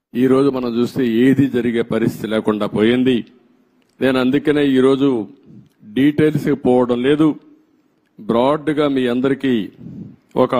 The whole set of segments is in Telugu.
ఈ రోజు మనం చూస్తే ఏది జరిగే పరిస్థితి లేకుండా పోయింది నేను అందుకనే ఈరోజు డీటెయిల్స్ పోవడం లేదు బ్రాడ్గా మీ అందరికీ ఒక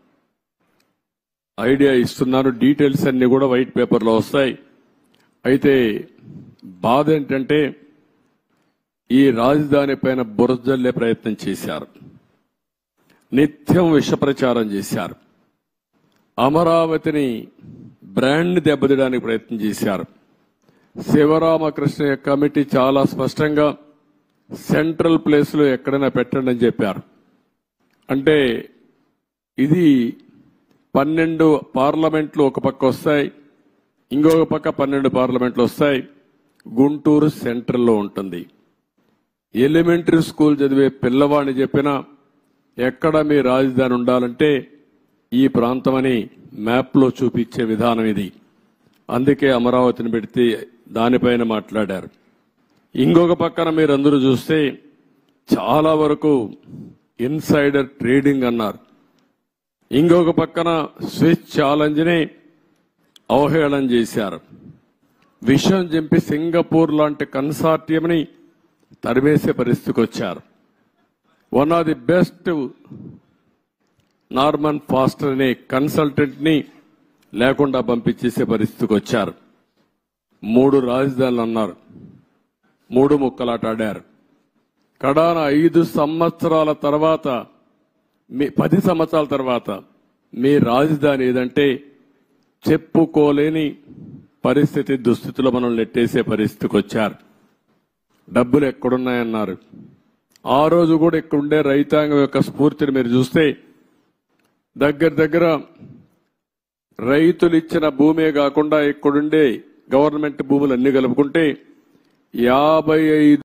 ఐడియా ఇస్తున్నాను డీటెయిల్స్ అన్ని కూడా వైట్ పేపర్లో వస్తాయి అయితే బాధ ఏంటంటే ఈ రాజధాని పైన బురజల్లే ప్రయత్నం చేశారు నిత్యం విష ప్రచారం చేశారు అమరావతిని బ్రాండ్ దెబ్బతీయడానికి ప్రయత్నం చేశారు శివరామకృష్ణ కమిటీ చాలా స్పష్టంగా సెంట్రల్ ప్లేస్ లో ఎక్కడైనా పెట్టండి అని చెప్పారు అంటే ఇది పన్నెండు పార్లమెంట్లు ఒక పక్క వస్తాయి ఇంకొక పక్క పన్నెండు పార్లమెంట్లు వస్తాయి గుంటూరు సెంట్రల్లో ఉంటుంది ఎలిమెంటరీ స్కూల్ చదివే పిల్లవాడిని చెప్పినా ఎక్కడ మీ రాజధాని ఉండాలంటే ఈ ప్రాంతమని మ్యాప్లో చూపించే విధానం ఇది అందుకే అమరావతిని పెడితే దానిపైన మాట్లాడారు ఇంకొక పక్కన మీరందరూ చూస్తే చాలా వరకు ఇన్సైడర్ ట్రేడింగ్ అన్నారు ఇంకొక పక్కన స్విచ్ ఛాలెంజ్ని అవహేళన చేశారు విషయం చెప్పి సింగపూర్ లాంటి కన్సార్టియంని తరిమేసే పరిస్థితికి వచ్చారు one of the best Norman Foster అనే కన్సల్టెంట్ ని లేకుండా పంపించేసే పరిస్థితికి వచ్చారు మూడు రాజధానులు అన్నారు మూడు ముక్కలాట ఆడారు కడాన ఐదు సంవత్సరాల తర్వాత మీ పది సంవత్సరాల తర్వాత మీ రాజధాని ఏదంటే చెప్పుకోలేని పరిస్థితి దుస్థితిలో మనం నెట్టేసే పరిస్థితికి వచ్చారు డబ్బులు ఎక్కడున్నాయన్నారు ఆ రోజు కూడా ఇక్కడ ఉండే రైతాంగం యొక్క స్ఫూర్తిని మీరు చూస్తే దగ్గర దగ్గర రైతులు ఇచ్చిన భూమే కాకుండా ఇక్కడుండే గవర్నమెంట్ భూములు అన్ని కలుపుకుంటే యాభై ఐదు